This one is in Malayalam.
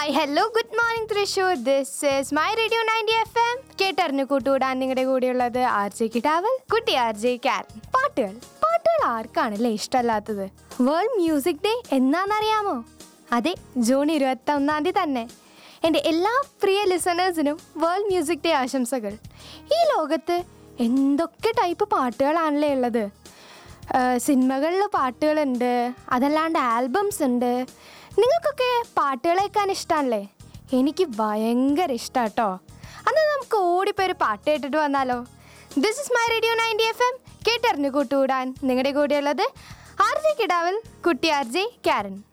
hi hello good morning Thrissur this is my radio ninety F M കേട്ടറിഞ്ഞു കൂട്ടുകൂടാൻ നിങ്ങളുടെ കൂടെയുള്ളത് ആർ ജെ കിടാവൽ കുട്ടി ആർ ജെ ക്യാരൻ പാട്ടുകൾ പാട്ടുകൾ ആർക്കാണല്ലേ ഇഷ്ടമല്ലാത്തത് വേൾഡ് മ്യൂസിക് ഡേ എന്നാണെന്നറിയാമോ അതെ ജൂൺ ഇരുപത്തി ഒന്നാം തീയതി തന്നെ എൻ്റെ എല്ലാ പ്രിയ ലിസണേഴ്സിനും വേൾഡ് മ്യൂസിക് ഡേ ആശംസകൾ ഈ ലോകത്ത് എന്തൊക്കെ ടൈപ്പ് പാട്ടുകളാണല്ലേ ഉള്ളത് സിനിമകളിൽ പാട്ടുകളുണ്ട് അതല്ലാണ്ട് ആൽബംസ് ഉണ്ട് നിങ്ങൾക്കൊക്കെ പാട്ടുകൾ കേൾക്കാൻ ഇഷ്ടമാണല്ലേ എനിക്ക് ഭയങ്കര ഇഷ്ടമാണ് കേട്ടോ അന്ന് നമുക്ക് ഓടിപ്പോയി ഒരു പാട്ട് കേട്ടിട്ട് വന്നാലോ this is my radio ninety F M കേട്ടറിഞ്ഞു കൂട്ടുകൂടാൻ നിങ്ങളുടെ കൂടെയുള്ളത് ആർ ജെ കിടാവൽ കുട്ടി ആർ ജെ ക്യാരൻ